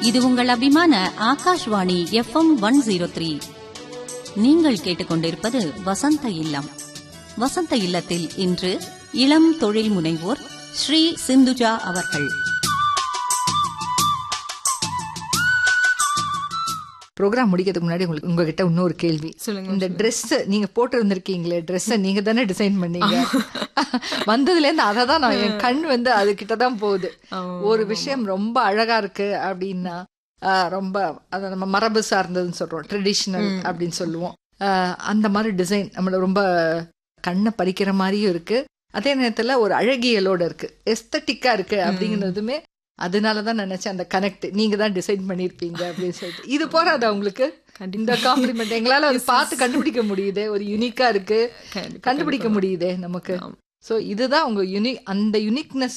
இது உங்கள் அபிமான Akashvani FM one zero three நீங்கள் கேட்டுக்கொண்டிருப்பது வசந்த இல்லம் வசந்த இல்லத்தில் இன்று இளம் தொழில் முனைவோர் ஸ்ரீ சிந்துஜா அவர்கள் ப்ரோக்ராம் முடிக்கிறதுக்கு முன்னாடி உங்களுக்கு உங்ககிட்ட இன்னொரு கேள்வி சொல்லுங்க, இந்த Dress நீங்க போட்டு வந்திருக்கீங்களே ட்ரெஸ்ஸை நீங்க தானே டிசைன் பண்ணீங்க வந்ததுல இருந்து அதை தான் நான் என் கண் வந்து அது கிட்ட தான் போகுது ஒரு விஷயம் ரொம்ப அழகா இருக்கு அப்படின்னா ஆஹ், ரொம்ப அதை நம்ம மரபு சார்ந்ததுன்னு சொல்றோம் ட்ரெடிஷ்னல் அப்படின்னு சொல்லுவோம் ஆஹ், அந்த மாதிரி டிசைன் நம்மள ரொம்ப கண்ணை பறிக்கிற மாதிரியும் இருக்கு அதே நேரத்துல ஒரு அழகியலோட இருக்கு எஸ்தட்டிக்கா இருக்கு அப்படிங்கிறதுமே அதனால தான் நினைச்சேன் அந்த கனெக்ட் நீங்க தான் டிசைன் பண்ணிருப்பீங்க அப்படின்னு சொல்லிட்டு இது போறாதா உங்களுக்கு இந்த காம்ப்ளிமெண்ட் எங்களால அது பார்த்து கண்டுபிடிக்க முடியுது ஒரு யூனிக்கா இருக்கு கண்டிப்பா, கண்டுபிடிக்க முடியுதே நமக்கு சோ இதுதான் உங்க யூனிக் அந்த யுனிக்னஸ்